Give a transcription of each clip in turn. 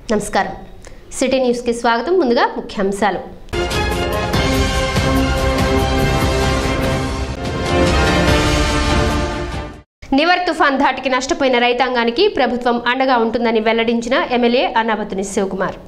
నమస్కారం సిటీ న్యూస్కి స్వాగతం ముందుగా ముఖ్యాంశాలు నివర్ తుఫాన్ ధాటికి నష్టపోయిన రైతాంగానికి ప్రభుత్వం అండగా ఉంటుందని వెల్లడించిన ఎమ్మెల్యే అన్నాబతుని శివకుమార్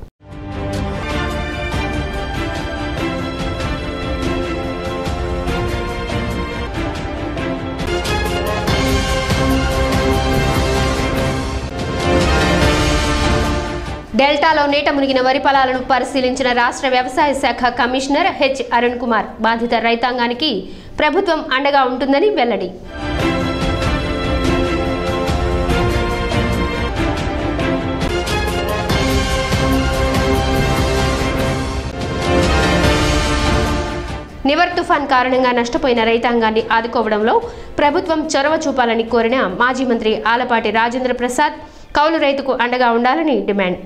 డెల్టాలో నీట మునిగిన వరి పొలాలను పరిశీలించిన రాష్ట్ర వ్యవసాయ శాఖ కమిషనర్ హెచ్ అరుణ్ కుమార్ బాధిత రైతాంగానికి ప్రభుత్వం అండగా ఉంటుందని వెల్లడి నివర్ తుఫాన్ కారణంగా నష్టపోయిన రైతాంగాన్ని ఆదుకోవడంలో ప్రభుత్వం చొరవ చూపాలని కోరిన మాజీ మంత్రి ఆలపాటి రాజేంద్ర ప్రసాద్ కౌలు రైతుకు అండగా ఉండాలని డిమాండ్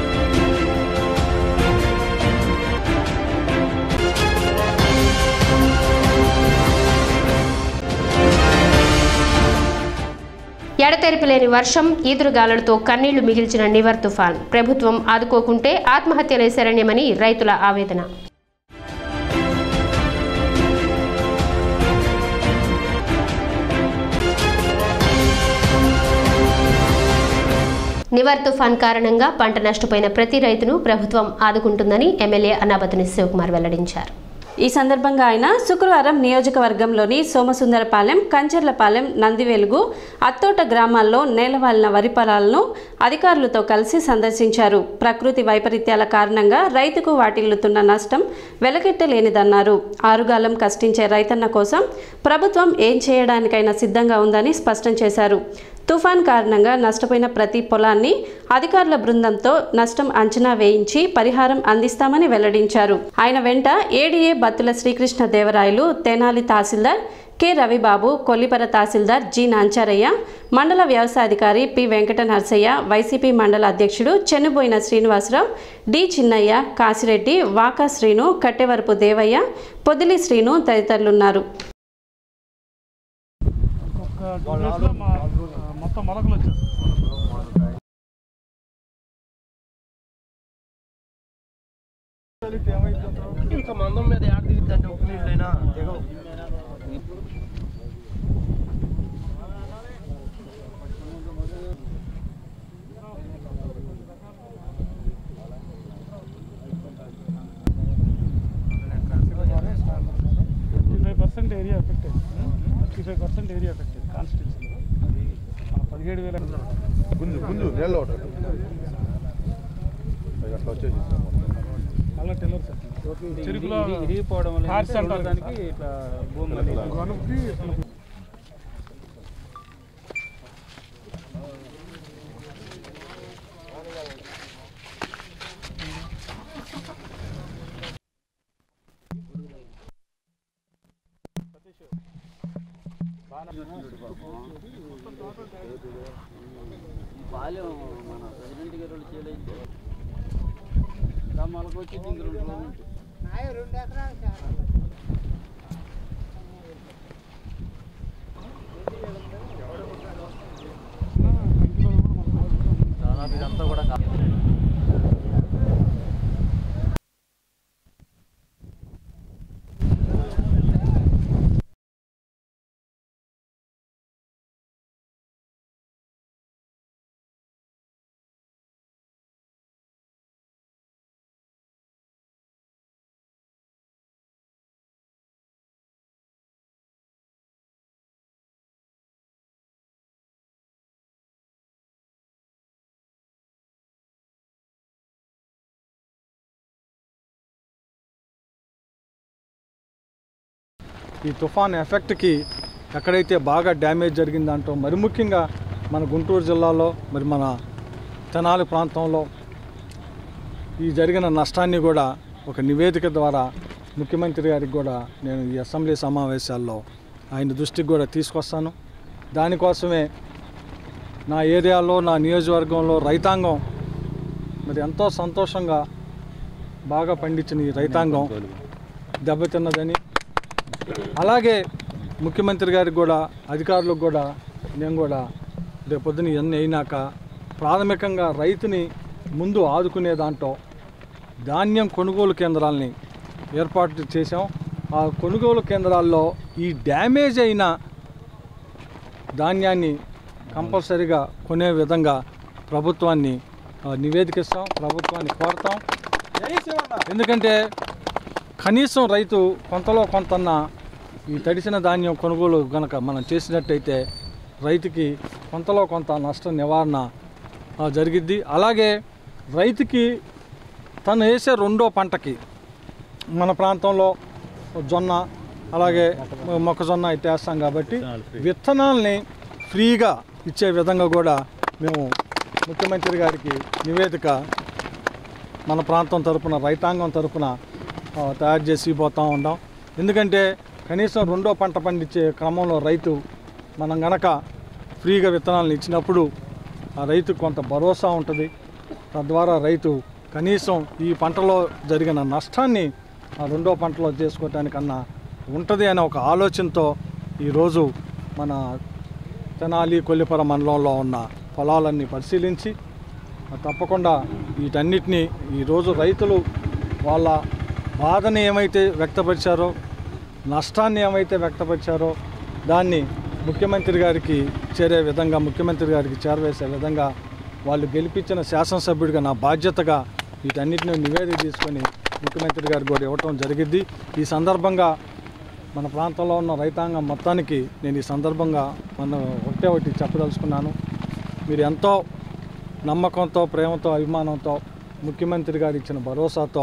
ఎడతెరిపి లేని వర్షం ఈదురుగాలులతో కన్నీళ్లు మిగిల్చిన నివర్ తుఫాన్ ప్రభుత్వం ఆదుకోకుంటే ఆత్మహత్యలే శరణ్యమని రైతుల ఆవేదన నివర్ తుఫాన్ కారణంగా పంట నష్టపోయిన ప్రతి రైతును ప్రభుత్వం ఆదుకుంటుందని ఎమ్మెల్యే అన్నాబతుని శివకుమార్ వెల్లడించారు ఈ సందర్భంగా ఆయన శుక్రవారం నియోజకవర్గంలోని సోమసుందరపాలెం కంచర్లపాలెం నందివెలుగు అత్తోట గ్రామాల్లో నేలవాలిన వరి పొలాలను అధికారులతో కలిసి సందర్శించారు ప్రకృతి వైపరీత్యాల కారణంగా రైతుకు వాటిల్లుతున్న నష్టం వెలకెట్టలేనిదన్నారు ఆరుగాలం కష్టించే రైతన్న కోసం ప్రభుత్వం ఏం చేయడానికైనా సిద్ధంగా ఉందని స్పష్టం చేశారు తుఫాన్ కారణంగా నష్టపోయిన ప్రతి పొలాన్ని అధికారుల బృందంతో నష్టం అంచనా వేయించి పరిహారం అందిస్తామని వెల్లడించారు ఆయన వెంట ఏడీఏ బత్తుల శ్రీకృష్ణ దేవరాయలు తెనాలి తహసీల్దార్ కె రవిబాబు కొల్లిపర తహసీల్దార్ జి నాంచారయ్య మండల వ్యవసాయాధికారి పి వెంకట నరసయ్య వైసీపీ మండల అధ్యక్షుడు చెన్నుబోయిన శ్రీనివాసరావు డి చిన్నయ్య కాసిరెడ్డి వాకా శ్రీను కట్టెవరపు దేవయ్య పొదిలి శ్రీను తదితరులున్నారు ఒక టూ డేస్లో మా మొత్తం మొలకలు వచ్చాయి ఇంత మందం మీద యాడ దిగుద్దంటే ఉప్పు నీళ్ళైనా దిగవు fifty five percent area affected fifty five percent area affected కాన్స్టిట్యూన్సీలో అది ఆ పదిహేడు వేల గుంజు గుంజు నీళ్ళ ఒకటి అట్లా వచ్చేసి మళ్ళీ టెల్లర్ సార్ చెరుకులో ఇరిగిపోవడం వల్ల హార్స్ ఏంటంటే అంటారు దానికి ఇట్లా భూమి అనేది గనుపుకి బాల్యం మన ప్రెసిడెంట్ గారు వాళ్ళు చేయలేదు గ్రామాలకు వచ్చి ఇంక రెండు రోజులు ఉంటుంది. దాదాపు ఇదంతా కూడా కా- ఈ తుఫాన్ ఎఫెక్ట్కి ఎక్కడైతే బాగా డ్యామేజ్ జరిగిందంటో మరి ముఖ్యంగా మన గుంటూరు జిల్లాలో మరి మన తెనాలి ప్రాంతంలో ఈ జరిగిన నష్టాన్ని కూడా ఒక నివేదిక ద్వారా ముఖ్యమంత్రి గారికి కూడా నేను ఈ అసెంబ్లీ సమావేశాల్లో ఆయన దృష్టికి కూడా తీసుకొస్తాను దానికోసమే నా ఏరియాలో నా నియోజకవర్గంలో రైతాంగం మరి ఎంతో సంతోషంగా బాగా పండించిన ఈ రైతాంగం దెబ్బతిన్నదని అలాగే ముఖ్యమంత్రి గారికి కూడా అధికారులకు కూడా నేను కూడా రేపొద్దున ఇవన్నీ అయినాక ప్రాథమికంగా రైతుని ముందు ఆదుకునే దాంట్లో ధాన్యం కొనుగోలు కేంద్రాలని ఏర్పాటు చేశాం ఆ కొనుగోలు కేంద్రాల్లో ఈ డ్యామేజ్ అయిన ధాన్యాన్ని కంపల్సరీగా కొనే విధంగా ప్రభుత్వాన్ని ఆ, నివేదిక ఇస్తాం ప్రభుత్వాన్ని కోరతాం ఎందుకంటే కనీసం రైతు కొంతలో కొంతన్న ఈ తడిసిన ధాన్యం కొనుగోలు గనక మనం చేసినట్టయితే రైతుకి కొంతలో కొంత నష్ట నివారణ ఆ, జరిగిద్ది అలాగే రైతుకి తను వేసే రెండో పంటకి మన ప్రాంతంలో జొన్న అలాగే మొక్కజొన్న ఇటు వేస్తాం కాబట్టి విత్తనాల్ని ఫ్రీగా ఇచ్చే విధంగా కూడా మేము ముఖ్యమంత్రి గారికి నివేదిక మన ప్రాంతం తరపున రైతాంగం తరపున ఆ, తయారు చేసి పోతూ ఉంటాం ఎందుకంటే కనీసం రెండో పంట పండించే క్రమంలో రైతు మనం గనక ఫ్రీగా విత్తనాలను ఇచ్చినప్పుడు ఆ రైతుకు కొంత భరోసా ఉంటుంది తద్వారా రైతు కనీసం ఈ పంటలో జరిగిన నష్టాన్ని ఆ రెండో పంటలో చేసుకోవటానికన్నా ఉంటుంది అనే ఒక ఆలోచనతో ఈరోజు మన తెనాలి కొల్లిపర మండలంలో ఉన్న పొలాలన్నీ పరిశీలించి తప్పకుండా వీటన్నిటినీ ఈరోజు రైతులు వాళ్ళ బాధని ఏమైతే వ్యక్తపరిచారో నష్టాన్ని ఏమైతే వ్యక్తపరిచారో దాన్ని ముఖ్యమంత్రి గారికి చేరే విధంగా ముఖ్యమంత్రి గారికి చేరవేసే విధంగా వాళ్ళు గెలిపించిన శాసనసభ్యుడిగా నా బాధ్యతగా వీటన్నిటిని నివేదిక తీసుకొని ముఖ్యమంత్రి గారికి కూడా ఇవ్వటం జరిగిద్ది ఈ సందర్భంగా మన ప్రాంతంలో ఉన్న రైతాంగం మొత్తానికి నేను ఈ సందర్భంగా మన ఒకటే ఒకటి చెప్పదలుచుకున్నాను మీరు ఎంతో నమ్మకంతో ప్రేమతో అభిమానంతో ముఖ్యమంత్రి గారు ఇచ్చిన భరోసాతో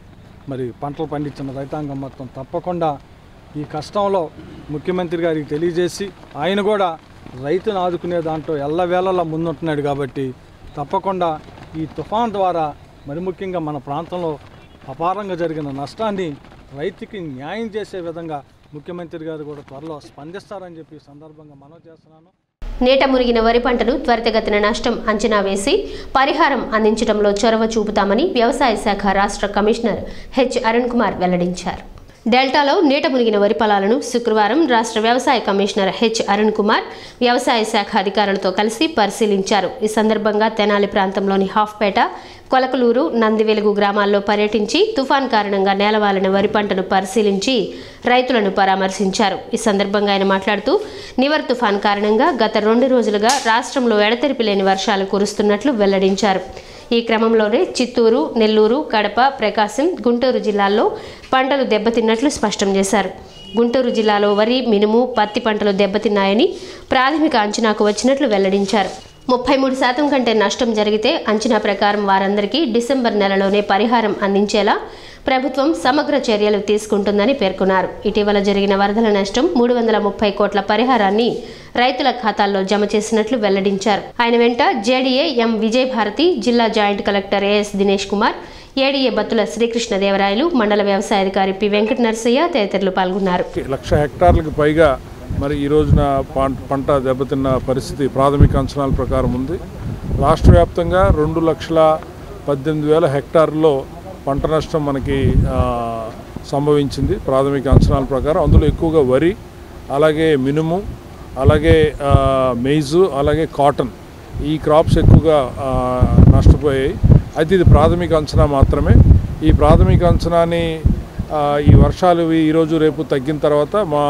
మరి పంటలు పండించిన రైతాంగం మొత్తం తప్పకుండా ఈ కష్టంలో ముఖ్యమంత్రి గారికి తెలియజేసి ఆయన కూడా రైతును ఆదుకునే దాంట్లో ఎల్లవేళలా ముందుంటున్నాడు కాబట్టి తప్పకుండా ఈ తుఫాన్ ద్వారా మరి ముఖ్యంగా మన ప్రాంతంలో అపారంగా జరిగిన నష్టాన్ని రైతుకి న్యాయం చేసే విధంగా ముఖ్యమంత్రి గారు కూడా త్వరలో స్పందిస్తారని చెప్పి ఈ సందర్భంగా మనం చేస్తున్నాను నీట మునిగిన వరి పంటను త్వరితగతిన నష్టం అంచనా వేసి పరిహారం అందించడంలో చొరవ చూపుతామని వ్యవసాయ శాఖ రాష్ట్ర కమిషనర్ హెచ్ అరుణ్ కుమార్ వెల్లడించారు డెల్టాలో నీట మునిగిన వరి పొలాలను శుక్రవారం రాష్ట్ర వ్యవసాయ కమిషనర్ హెచ్ అరుణ్ కుమార్ వ్యవసాయ శాఖ అధికారులతో కలిసి పరిశీలించారు ఈ సందర్భంగా తెనాలి ప్రాంతంలోని హాఫ్పేట కొలకలూరు నందివెలుగు గ్రామాల్లో పర్యటించి తుఫాన్ కారణంగా నేలవాలిన వరి పంటను పరిశీలించి రైతులను పరామర్శించారు ఈ సందర్భంగా ఆయన మాట్లాడుతూ నివర్ తుఫాన్ కారణంగా గత రెండు రోజులుగా రాష్ట్రంలో ఎడతెరిపి లేని వర్షాలు కురుస్తున్నట్లు వెల్లడించారు ఈ క్రమంలోనే చిత్తూరు నెల్లూరు కడప ప్రకాశం గుంటూరు జిల్లాల్లో పంటలు దెబ్బతిన్నట్లు స్పష్టం చేశారు గుంటూరు జిల్లాలో వరి మినుము పత్తి పంటలు దెబ్బతిన్నాయని ప్రాథమిక అంచనాకు వచ్చినట్లు వెల్లడించారు ముప్పై మూడు శాతం కంటే నష్టం జరిగితే అంచనా ప్రకారం వారందరికీ డిసెంబర్ నెలలోనే పరిహారం అందించేలా ప్రభుత్వం సమగ్ర చర్యలు తీసుకుంటుందని పేర్కొన్నారు ఇటీవల జరిగిన వరదల నష్టం మూడు వందల ముప్పై కోట్ల పరిహారాన్ని రైతుల ఖాతాల్లో జమ చేసినట్లు వెల్లడించారు ఆయన వెంట జేడీఏ ఎం విజయభారతి జిల్లా joint collector AS Dinesh Kumar ADA Battula Srikrishnadevarayalu మండల వ్యవసాయ అధికారి పి వెంకట నరసయ్య తదితరులు పాల్గొన్నారు లక్ష హెక్టార్లకు పైగా మరి ఈ రోజున పం- పంట దెబ్బతిన్న పరిస్థితి ప్రాథమిక అంచనాల ప్రకారం ఉంది రాష్ట్ర వ్యాప్తంగా రెండు లక్షల పద్దెనిమిది వేల హెక్టార్లో పంట నష్టం మనకి ఆ, సంభవించింది ప్రాథమిక అంచనాల ప్రకారం అందులో ఎక్కువగా వరి అలాగే మినుము అలాగే ఆ, మెయిజు అలాగే కాటన్ ఈ క్రాప్స్ ఎక్కువగా ఆ, నష్టపోయాయి అయితే ఇది ప్రాథమిక అంచనా మాత్రమే ఈ ప్రాథమిక అంచనాని ఆ, ఈ వర్షాలు ఇవి ఈరోజు రేపు తగ్గిన తర్వాత మా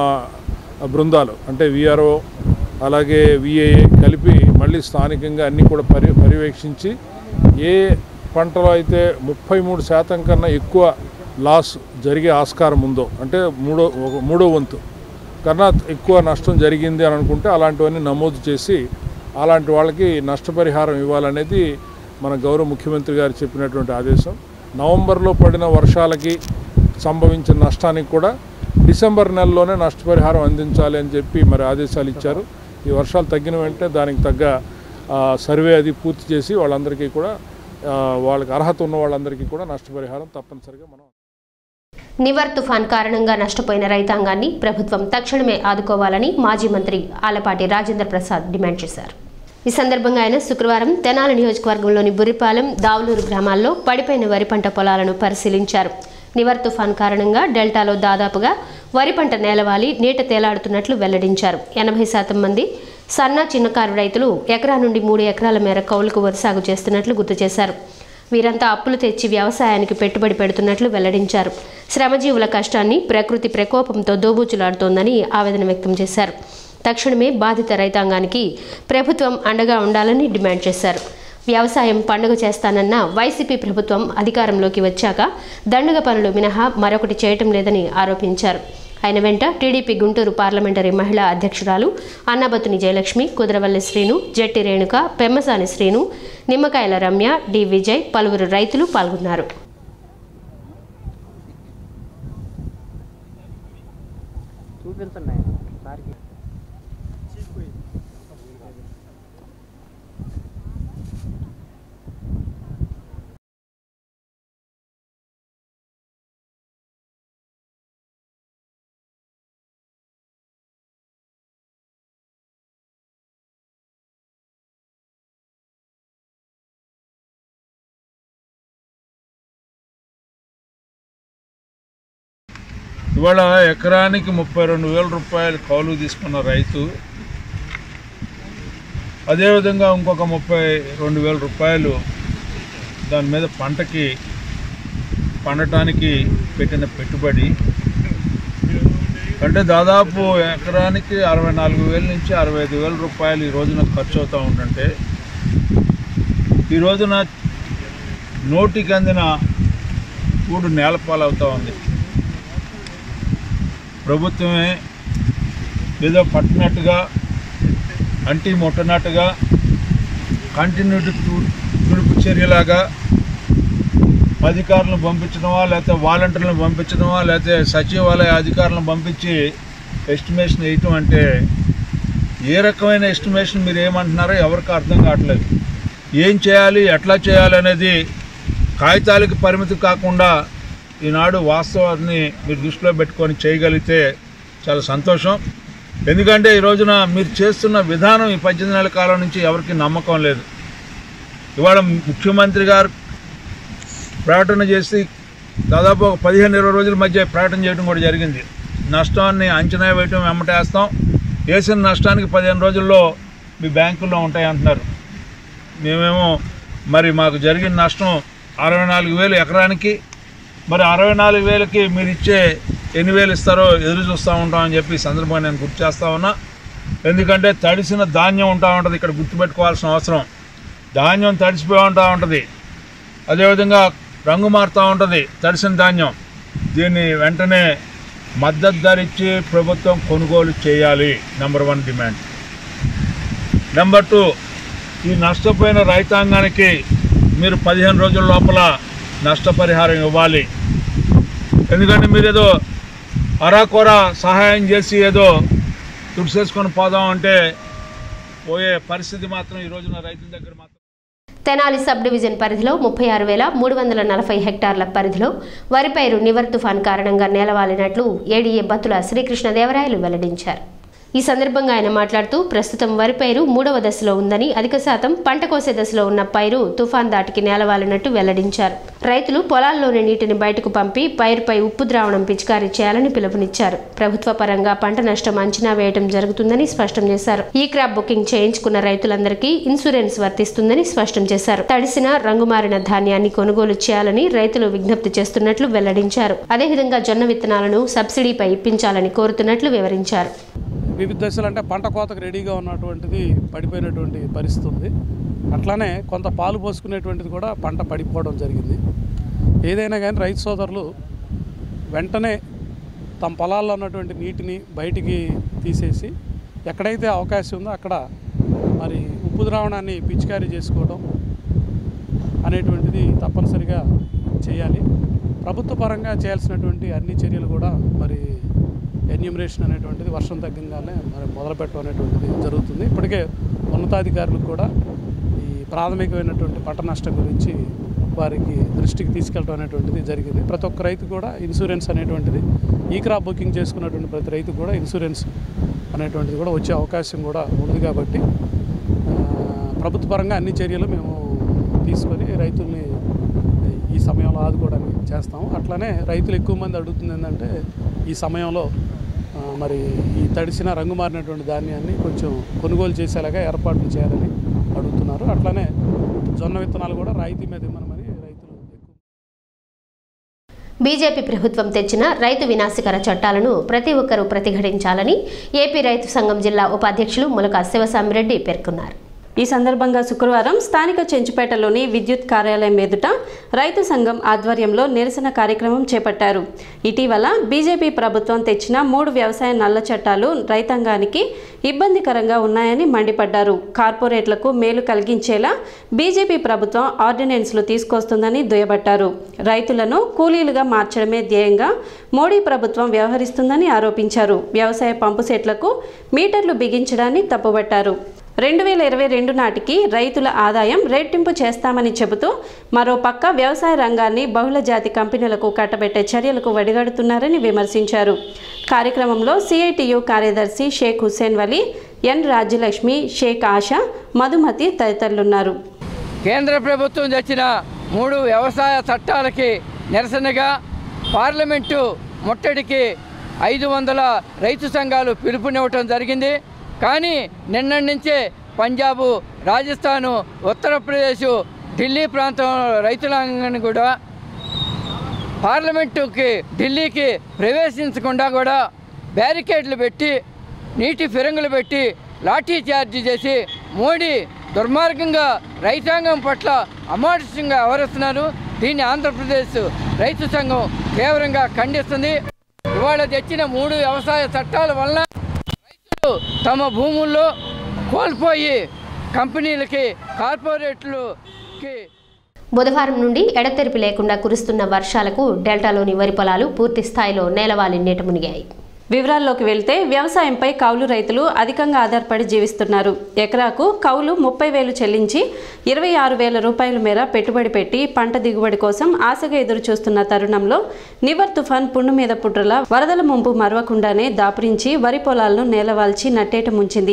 బృందాలు అంటే విఆర్ఓ అలాగే విఏఏ కలిపి మళ్ళీ స్థానికంగా అన్నీ కూడా పరి పర్యవేక్షించి ఏ పంటలో అయితే ముప్పై మూడు శాతం కన్నా ఎక్కువ లాస్ జరిగే ఆస్కారం ఉందో అంటే మూడో ఒక మూడో వంతు కన్నా ఎక్కువ నష్టం జరిగింది అని అనుకుంటే అలాంటివన్నీ నమోదు చేసి అలాంటి వాళ్ళకి నష్టపరిహారం ఇవ్వాలనేది మన గౌరవ ముఖ్యమంత్రి గారు చెప్పినటువంటి ఆదేశం నవంబర్లో పడిన వర్షాలకి సంభవించిన నష్టానికి కూడా డిసెంబర్ నెలలోనే నష్టపరిహారం అందించాలి అని చెప్పి మరి ఆదేశాలు ఇచ్చారు ఈ వర్షాలు తగ్గిన వెంటనే దానికి తగ్గ ఆ, సర్వే అది పూర్తి చేసి వాళ్ళందరికీ కూడా ఆ, వాళ్ళకి అర్హత ఉన్న వాళ్ళందరికీ కూడా నష్టపరిహారం తప్పనిసరిగా మనం నివర్ తుఫాన్ కారణంగా నష్టపోయిన రైతాంగాన్ని ప్రభుత్వం తక్షణమే ఆదుకోవాలని మాజీ మంత్రి ఆలపాటి రాజేంద్ర ప్రసాద్ డిమాండ్ చేశారు ఈ సందర్భంగా ఆయన శుక్రవారం తెనాలి నియోజకవర్గంలోని బురిపాలెం దావులూరు గ్రామాల్లో పడిపోయిన వరి పంట పొలాలను పరిశీలించారు నివర్ తుఫాన్ కారణంగా డెల్టాలో దాదాపుగా వరి పంట నేలవాలి నీట తేలాడుతున్నట్లు వెల్లడించారు ఎనభై శాతం మంది సన్న చిన్నకారు రైతులు ఎకరా నుండి మూడు ఎకరాల మేర కౌలుకు వరి సాగు చేస్తున్నట్లు గుర్తు చేశారు వీరంతా అప్పులు తెచ్చి వ్యవసాయానికి పెట్టుబడి పెడుతున్నట్లు వెల్లడించారు శ్రమజీవుల కష్టాన్ని ప్రకృతి ప్రకోపంతో దోబూచులాడుతోందని ఆవేదన వ్యక్తం చేశారు తక్షణమే బాధిత రైతాంగానికి ప్రభుత్వం అండగా ఉండాలని డిమాండ్ చేశారు వ్యవసాయం పండుగ చేస్తానన్న వైసీపీ ప్రభుత్వం అధికారంలోకి వచ్చాక దండుగ పనులు మినహా మరొకటి చేయటం లేదని ఆరోపించారు ఆయన వెంట టీడీపీ గుంటూరు పార్లమెంటరీ మహిళా అధ్యక్షురాలు అన్నబతుని జయలక్ష్మి కుదరవల్లి శ్రీను జట్టి రేణుక పెమ్మసాని శ్రీను నిమ్మకాయల రమ్య డి విజయ్ పలువురు రైతులు పాల్గొన్నారు చూపించండి సార్కి ఇవాళ ఎకరానికి ముప్పై రెండు వేల రూపాయలు కౌలు తీసుకున్న రైతు అదేవిధంగా ఇంకొక ముప్పై రెండు వేల రూపాయలు దాని మీద పంటకి పండటానికి పెట్టిన పెట్టుబడి అంటే దాదాపు ఎకరానికి అరవై నాలుగు వేల నుంచి అరవై ఐదు వేల రూపాయలు ఈ రోజున ఖర్చు అవుతూ ఉంటుంటే ఈ రోజున నోటికి అందిన కూడు నేలపాలవుతూ ఉంది ప్రభుత్వమే ఏదో పట్టినట్టుగా అంటి ముట్టనట్టుగా కంటిన్యూటీ తుడుపు చర్యలాగా అధికారులను పంపించడమా లేకపోతే వాలంటీర్లను పంపించడమా లేకపోతే సచివాలయ అధికారులను పంపించి ఎస్టిమేషన్ వేయటం అంటే ఏ రకమైన ఎస్టిమేషన్ మీరు ఏమంటున్నారో ఎవరికి అర్థం కావట్లేదు ఏం చేయాలి ఎట్లా చేయాలి అనేది కాగితాలకు పరిమితి కాకుండా ఈనాడు వాస్తవాన్ని మీరు దృష్టిలో పెట్టుకొని చేయగలిగితే చాలా సంతోషం ఎందుకంటే ఈ రోజున మీరు చేస్తున్న విధానం ఈ పద్దెనిమిది నెలల కాలం నుంచి ఎవరికి నమ్మకం లేదు ఇవాళ ముఖ్యమంత్రి గారు ప్రకటన చేసి దాదాపు ఒక పదిహేను ఇరవై రోజుల మధ్య ప్రకటన చేయడం కూడా జరిగింది నష్టాన్ని అంచనా వేయటం వెంబటేస్తాం వేసిన నష్టానికి పదిహేను రోజుల్లో మీ బ్యాంకుల్లో ఉంటాయి అంటున్నారు మేమేమో మరి మాకు జరిగిన నష్టం అరవై నాలుగు వేలు ఎకరానికి మరి అరవై నాలుగు వేలకి మీరు ఇచ్చే ఎన్ని వేలు ఇస్తారో ఎదురు చూస్తూ ఉంటామని చెప్పి ఈ సందర్భంగా నేను గుర్తు చేస్తా ఉన్నా ఎందుకంటే తడిసిన ధాన్యం ఉంటా ఉంటుంది ఇక్కడ గుర్తుపెట్టుకోవాల్సిన అవసరం ధాన్యం తడిసిపోయి ఉంటా ఉంటుంది అదేవిధంగా రంగు మారుతూ ఉంటుంది తడిసిన ధాన్యం దీన్ని వెంటనే మద్దతు ధర ఇచ్చి ప్రభుత్వం కొనుగోలు చేయాలి number one demand number two ఈ నష్టపోయిన రైతాంగానికి మీరు పదిహేను రోజుల లోపల నష్టపరిహారం ఇవ్వాలి ఎందుకంటే మీరు ఏదో అరాకొర సహాయం చేసి ఏదో తుడిసేసుకొని పోదాం అంటే పోయే పరిస్థితి మాత్రం ఈ రోజున రైతుల దగ్గర మాత్రం తెనాలి సబ్ డివిజన్ పరిధిలో ముప్పై ఆరు వేల మూడు వందల నలభై హెక్టార్ల పరిధిలో వరి పైరు నివర్ తుఫాన్ కారణంగా నేలవాలినట్లు ఏడీఏ బత్తుల శ్రీకృష్ణదేవరాయలు వెల్లడించారు ఈ సందర్భంగా ఆయన మాట్లాడుతూ ప్రస్తుతం వరి పైరు మూడవ దశలో ఉందని అధిక శాతం పంట కోసే దశలో ఉన్న పైరు తుఫాన్ దాటికి నేలవాలినట్టు వెల్లడించారు రైతులు పొలాల్లోని నీటిని బయటకు పంపి పైరుపై ఉప్పు ద్రావణం పిచికారీ చేయాలని పిలుపునిచ్చారు ప్రభుత్వ పరంగా పంట నష్టం అంచనా వేయడం జరుగుతుందని స్పష్టం చేశారు ఈ క్రాప్ బుకింగ్ చేయించుకున్న రైతులందరికీ ఇన్సూరెన్స్ వర్తిస్తుందని స్పష్టం చేశారు తడిసిన రంగుమారిన ధాన్యాన్ని కొనుగోలు చేయాలని రైతులు విజ్ఞప్తి చేస్తున్నట్లు వెల్లడించారు అదేవిధంగా జొన్న విత్తనాలను సబ్సిడీపై ఇప్పించాలని కోరుతున్నట్లు వివరించారు వివిధ దశలు అంటే పంట కోతకు రెడీగా ఉన్నటువంటిది పడిపోయినటువంటి పరిస్థితి ఉంది అట్లానే కొంత పాలు పోసుకునేటువంటిది కూడా పంట పడిపోవడం జరిగింది ఏదైనా కానీ రైతు సోదరులు వెంటనే తమ పొలాల్లో ఉన్నటువంటి నీటిని బయటికి తీసేసి ఎక్కడైతే అవకాశం ఉందో అక్కడ మరి ఉప్పు ద్రావణాన్ని పిచికారీ చేసుకోవడం అనేటువంటిది తప్పనిసరిగా చేయాలి ప్రభుత్వ పరంగా చేయాల్సినటువంటి అన్ని చర్యలు కూడా మరి ఎన్యూమరేషన్ అనేటువంటిది వర్షం తగ్గంగానే మరి మొదలుపెట్టడం అనేటువంటిది జరుగుతుంది ఇప్పటికే ఉన్నతాధికారులకు కూడా ఈ ప్రాథమికమైనటువంటి పంట నష్టం గురించి వారికి దృష్టికి తీసుకెళ్ళడం అనేటువంటిది జరిగింది ప్రతి ఒక్క రైతు కూడా ఇన్సూరెన్స్ అనేటువంటిది ఈ క్రాప్ బుకింగ్ చేసుకున్నటువంటి ప్రతి రైతు కూడా ఇన్సూరెన్స్ అనేటువంటిది కూడా వచ్చే అవకాశం కూడా ఉంది కాబట్టి ఆ, ప్రభుత్వ పరంగా అన్ని చర్యలు మేము తీసుకొని రైతుల్ని ఈ సమయంలో ఆదుకోవడానికి చేస్తాము అట్లానే రైతులు ఎక్కువ మంది అడుగుతుంది ఏంటంటే ఈ సమయంలో ఆ, మరి ఈ తడిసిన రంగు మారినటువంటి ధాన్యాన్ని కొంచెం కొనుగోలు చేసేలాగా ఏర్పాట్లు చేయాలని అడుగుతున్నారు అట్లానే జొన్న విత్తనాలు కూడా రాయితీ మీద ఇవ్వమని మరి బీజేపీ ప్రభుత్వం తెచ్చిన రైతు వినాశకర చట్టాలను ప్రతి ఒక్కరూ ప్రతిఘటించాలని ఏపీ రైతు సంఘం జిల్లా ఉపాధ్యక్షులు ములక శివసామిరెడ్డి పేర్కొన్నారు ఈ సందర్భంగా శుక్రవారం స్థానిక చెంచుపేటలోని విద్యుత్ కార్యాలయం ఎదుట రైతు సంఘం ఆధ్వర్యంలో నిరసన కార్యక్రమం చేపట్టారు ఇటీవల బీజేపీ ప్రభుత్వం తెచ్చిన మూడు వ్యవసాయ నల్ల చట్టాలు రైతాంగానికి ఇబ్బందికరంగా ఉన్నాయని మండిపడ్డారు కార్పొరేట్లకు మేలు కలిగించేలా బీజేపీ ప్రభుత్వం ఆర్డినెన్స్లు తీసుకొస్తుందని దుయ్యబట్టారు రైతులను కూలీలుగా మార్చడమే ధ్యేయంగా మోడీ ప్రభుత్వం వ్యవహరిస్తుందని ఆరోపించారు వ్యవసాయ పంపు సెట్లకు మీటర్లు బిగించడాన్ని తప్పుబట్టారు రెండు వేల ఇరవై రెండు నాటికి రైతుల ఆదాయం రెట్టింపు చేస్తామని చెబుతూ మరోపక్క వ్యవసాయ రంగాన్ని బహుళ జాతి కంపెనీలకు కట్టబెట్టే చర్యలకు వడిగడుతున్నారని విమర్శించారు కార్యక్రమంలో సిఐటియు కార్యదర్శి షేక్ హుస్సేన్ వలీ ఎన్ రాజ్యలక్ష్మి షేక్ ఆశా మధుమతి తదితరులున్నారు కేంద్ర ప్రభుత్వం తెచ్చిన మూడు వ్యవసాయ చట్టాలకి నిరసనగా పార్లమెంటు ముట్టడికి ఐదు వందల రైతు సంఘాలు పిలుపునివ్వటం జరిగింది కానీ నిన్నటి నుంచే పంజాబు రాజస్థాను ఉత్తరప్రదేశ్ ఢిల్లీ ప్రాంతం రైతులందరినీ కూడా పార్లమెంటుకి ఢిల్లీకి ప్రవేశించకుండా కూడా బ్యారికేడ్లు పెట్టి నీటి ఫిరంగులు పెట్టి లాఠీ చార్జ్ చేసి మోడీ దుర్మార్గంగా రైతాంగం పట్ల అమానుషంగా వ్యవహరిస్తున్నారు దీన్ని ఆంధ్రప్రదేశ్ రైతు సంఘం తీవ్రంగా ఖండిస్తుంది ఇవాళ తెచ్చిన మూడు వ్యవసాయ చట్టాల వలన రైతులు తమ భూముల్లో కోల్పోయి కంపెనీలకి కార్పొరేట్లకి బుధవారం నుండి ఎడతెరిపి లేకుండా కురుస్తున్న వర్షాలకు డెల్టాలోని వరి పొలాలు పూర్తి స్థాయిలో నేలవాలి నీట మునిగాయి వివరాల్లోకి వెళ్తే వ్యవసాయంపై కౌలు రైతులు అధికంగా ఆధారపడి జీవిస్తున్నారు ఎకరాకు కౌలు ముప్పై వేలు చెల్లించి ఇరవై ఆరు వేల రూపాయల మేర పెట్టుబడి పెట్టి పంట దిగుబడి కోసం ఆశగా ఎదురు చూస్తున్న తరుణంలో నివర్ తుఫాన్ పుండు మీద పుట్రల వరదల ముంపు మరవకుండానే దాపురించి వరి పొలాలను నేలవాల్చి నట్టేట ముంచింది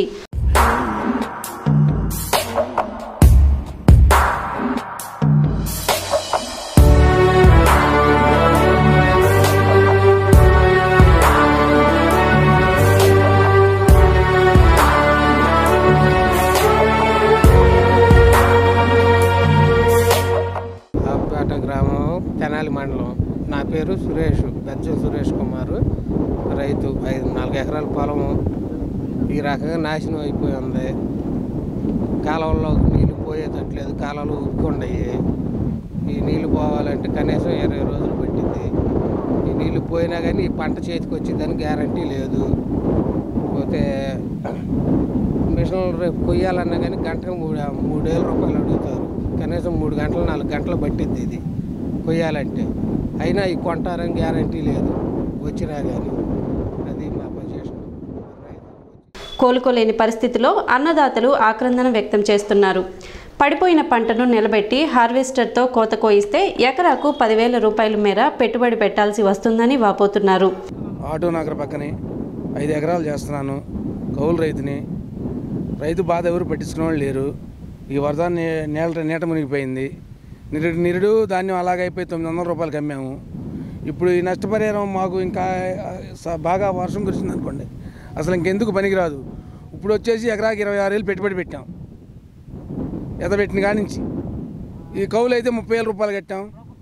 ఆపేట గ్రామం తెనాలి మండలం నా పేరు సురేష్ బెజ్జ సురేష్ కుమార్ రైతు ఐదు నాలుగు ఎకరాల పొలము ఈ రకంగా నాశనం అయిపోయి ఉంది కాలువల్లో నీళ్ళు పోయేటట్లేదు కాలువలు ఉరుకుండయి ఈ నీళ్ళు పోవాలంటే కనీసం ఇరవై రోజులు పట్టింది ఈ నీళ్ళు పోయినా కానీ ఈ పంట చేతికి వచ్చిందని గ్యారంటీ లేదు పోతే మిషన్లు రేపు కొయ్యాలన్నా కానీ గంటకు మూడు మూడేల రూపాయలు అడుగుతారు కనీసం మూడు గంటలు నాలుగు గంటలు పట్టిద్ది ఇది కొయ్యాలంటే అయినా ఈ కొంటారని గ్యారంటీ లేదు వచ్చినా కానీ అది మా పొజిషన్ కోలుకోలేని పరిస్థితిలో అన్నదాతలు ఆక్రందన వ్యక్తం చేస్తున్నారు పడిపోయిన పంటను నిలబెట్టి హార్వెస్టర్తో కోత కోయిస్తే ఎకరాకు పదివేల రూపాయల మేర పెట్టుబడి పెట్టాల్సి వస్తుందని వాపోతున్నారు ఆటో నగర్ పక్కనే ఐదు ఎకరాలు చేస్తున్నాను కౌలు రైతుని రైతు బాధ ఎవరు పట్టించుకునే వాళ్ళు లేరు ఈ వరద నే- నేల నీట మునిగిపోయింది నిరుడు నిరుడు ధాన్యం అలాగైపోయి తొమ్మిది వందల రూపాయలకి అమ్మాము ఇప్పుడు ఈ నష్టపరిహారం మాకు ఇంకా ఆ, స- బాగా వర్షం కురిసింది అనుకోండి అసలు ఇంకెందుకు పనికిరాదు ఇప్పుడు వచ్చేసి ఎకరాకి ఇరవై ఆరు వేలు పెట్టుబడి పెట్టాం ఎదబెట్టిన కాడి నుంచి ఈ కౌలు అయితే ముప్పై వేల రూపాయలు కట్టాం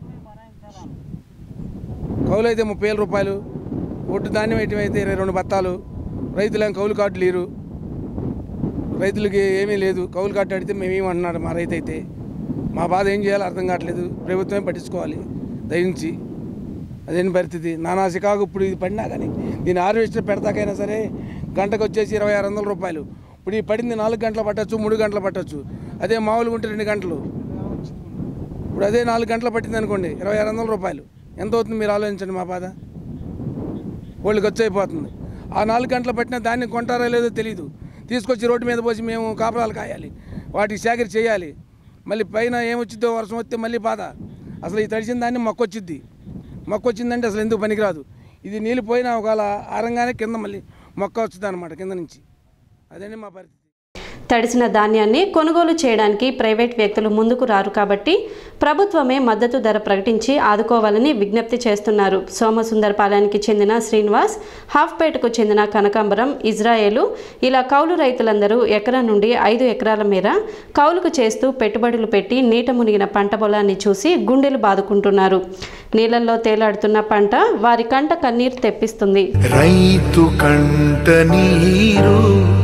కౌలు అయితే ముప్పై వేల రూపాయలు ఒడ్డు ధాన్యం వేయటం అయితే ఇరవై రెండు బత్తాలు రైతులేం కౌలు కార్డు లేరు రైతులకి ఏమీ లేదు కౌలు కార్డు అడిగితే మేమేమంటున్నాడు మా రైతు అయితే మా బాధ ఏం చేయాలో అర్థం కావట్లేదు ప్రభుత్వమే పట్టించుకోవాలి దయించి అదేం పరిస్థితి నానా సికాకు ఇప్పుడు ఇది పడినా కానీ దీని హార్వెస్టర్ పెడతాకైనా సరే గంటకు వచ్చేసి ఇరవై ఆరు వందల రూపాయలు ఇప్పుడు ఈ పడింది నాలుగు గంటలు పట్టచ్చు మూడు గంటలు పట్టచ్చు అదే మామూలుగా ఉంటే రెండు గంటలు ఇప్పుడు అదే నాలుగు గంటలు పట్టింది అనుకోండి ఇరవై ఆరు వందల రూపాయలు ఎంత అవుతుంది మీరు ఆలోచించండి మా బాధ వాళ్ళకి వచ్చి అయిపోతుంది ఆ నాలుగు గంటలు పట్టిన దాన్ని కొంటారో లేదో తెలియదు తీసుకొచ్చి రోడ్డు మీద పోసి మేము కాపురాలు కాయాలి వాటికి సేకరి చేయాలి మళ్ళీ పైన ఏమొచ్చిద్దో వర్షం వస్తే మళ్ళీ బాధ అసలు ఈ తడిసిన దాన్ని మొక్కొచ్చిద్ది మొక్కొచ్చిందంటే అసలు ఎందుకు పనికిరాదు ఇది నీళ్ళు పోయినా ఒకవేళ ఆరంగానే కింద మళ్ళీ మొక్క వచ్చింది అనమాట కింద నుంచి అదండి మా పరిస్థితి తడిసిన ధాన్యాన్ని కొనుగోలు చేయడానికి ప్రైవేట్ వ్యక్తులు ముందుకు రారు కాబట్టి ప్రభుత్వమే మద్దతు ధర ప్రకటించి ఆదుకోవాలని విజ్ఞప్తి చేస్తున్నారు సోమసుందరపాలెనికి చెందిన శ్రీనివాస్ హాఫ్పేటకు చెందిన కనకాంబరం ఇజ్రాయేలు ఇలా కౌలు రైతులందరూ ఎకరా నుండి ఐదు ఎకరాల మేర కౌలుకు చేస్తూ పెట్టుబడులు పెట్టి నీట మునిగిన పంట పొలాన్ని చూసి గుండెలు బాదుకుంటున్నారు నీళ్ళల్లో తేలాడుతున్న పంట వారి కంట కన్నీరు తెప్పిస్తుంది రైతు కంట నీరు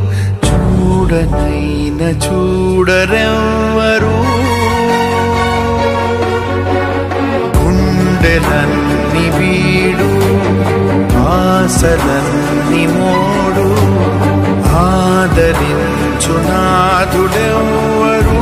చూడనైన చూడరెవ్వరు గుండెలన్ని వీడు ఆశలన్ని మోడు ఆదరించు నాథుడెవ్వరు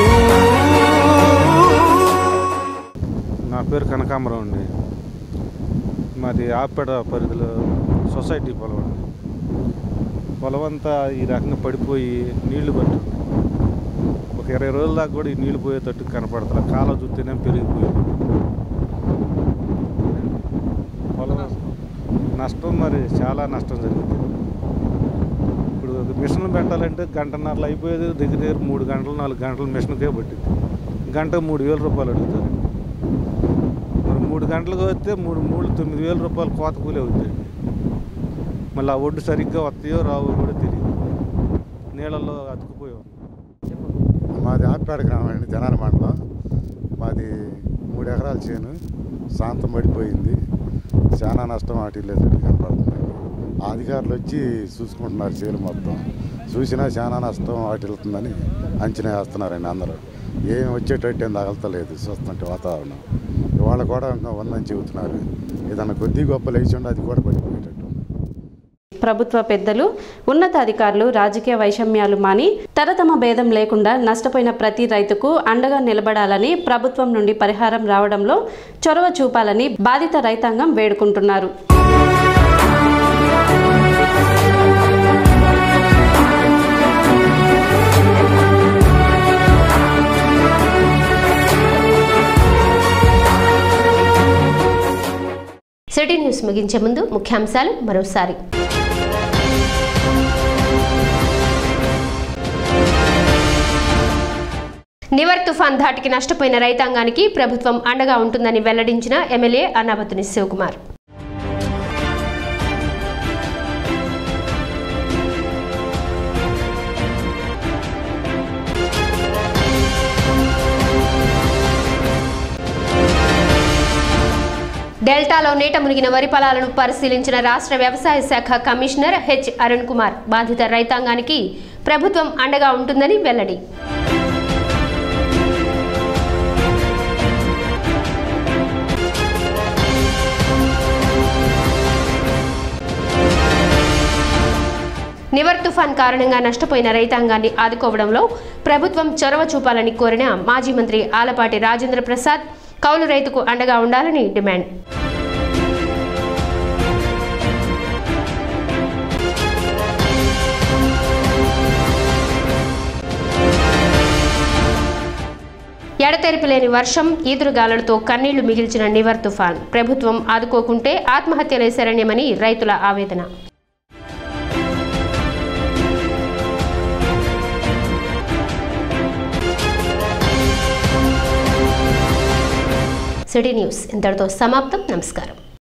నా పేరు కనకాంబరం అండి మాది ఆపేట పరిధిలో సొసైటీ పొలం అండి పొలం అంతా ఈ రకంగా పడిపోయి నీళ్లు పట్టింది ఒక ఇరవై రోజుల దాకా కూడా ఈ నీళ్లు పోయేటట్టు కనపడతా కాలం చూస్తేనే పెరిగిపోయింది పొలం నష్టం మరి చాలా నష్టం జరిగింది ఇప్పుడు ఒక మిషన్లు పెట్టాలంటే గంటన్నరలో అయిపోయేది దగ్గర దగ్గర మూడు గంటలు నాలుగు గంటలు మిషన్కే పట్టింది గంట మూడు వేల రూపాయలు అడుగుతారు మరి మూడు గంటలకు వస్తే మూడు మూడు తొమ్మిది వేల రూపాయలు కోత కూలి అవుతాయండి మళ్ళీ ఆ ఒడ్డు సరిగ్గా వస్తాయో రావో కూడా తెలియదు నీళ్ళల్లో అతుకుపోయి ఉంది మాది ఆపేట గ్రామం అండి జనాల మండలం మాది మూడు ఎకరాల చేను శాంతం పడిపోయింది చాలా నష్టం వాటిల్లేటట్టు కనపడుతుంది ఆ అధికారులు వచ్చి చూసుకుంటున్నారు చేను మొత్తం చూసినా చాలా నష్టం వాటిల్లుతుందని అంచనా వేస్తున్నారండి అందరూ ఏం వచ్చేటట్టు ఏం తగలతలేదు చూస్తుంటే వాతావరణం ఇవాళ కూడా ఇంకా ఉందని చెబుతున్నారు ఏదన్నా కొద్ది గొప్ప లేచి ఉంటే అది కూడా పడిపోయేటట్టు ప్రభుత్వ పెద్దలు ఉన్నతాధికారులు రాజకీయ వైషమ్యాలు మాని తరతమ భేదం లేకుండా నష్టపోయిన ప్రతి రైతుకు అండగా నిలబడాలని ప్రభుత్వం నుండి పరిహారం రావడంలో చొరవ చూపాలని బాధిత రైతాంగం వేడుకుంటున్నారు సిటీ న్యూస్ ముగించే ముందు ముఖ్యాంశాలు మరోసారి నివర్ తుఫాన్ ధాటికి నష్టపోయిన రైతాంగానికి ప్రభుత్వం అండగా ఉంటుందని వెల్లడించిన ఎమ్మెల్యే అన్నాబతుని శివకుమార్ డెల్టాలో నీట మునిగిన వరి పొలాలను పరిశీలించిన రాష్ట్ర వ్యవసాయ శాఖ కమిషనర్ హెచ్ అరుణ్ కుమార్ బాధిత రైతాంగానికి ప్రభుత్వం అండగా ఉంటుందని వెల్లడి నివర్ తుఫాన్ కారణంగా నష్టపోయిన రైతాంగాన్ని ఆదుకోవడంలో ప్రభుత్వం చొరవ చూపాలని కోరిన మాజీ మంత్రి ఆలపాటి రాజేంద్ర ప్రసాద్ కౌలు రైతుకు అండగా ఉండాలని డిమాండ్ ఎడతెరిపి లేని వర్షం ఈదురుగాలులతో కన్నీళ్లు మిగిల్చిన నివర్ తుఫాన్ ప్రభుత్వం ఆదుకోకుంటే ఆత్మహత్యలే శరణ్యమని రైతుల ఆవేదన సిటీ న్యూస్ ఇంతటితో సమాప్తం నమస్కారం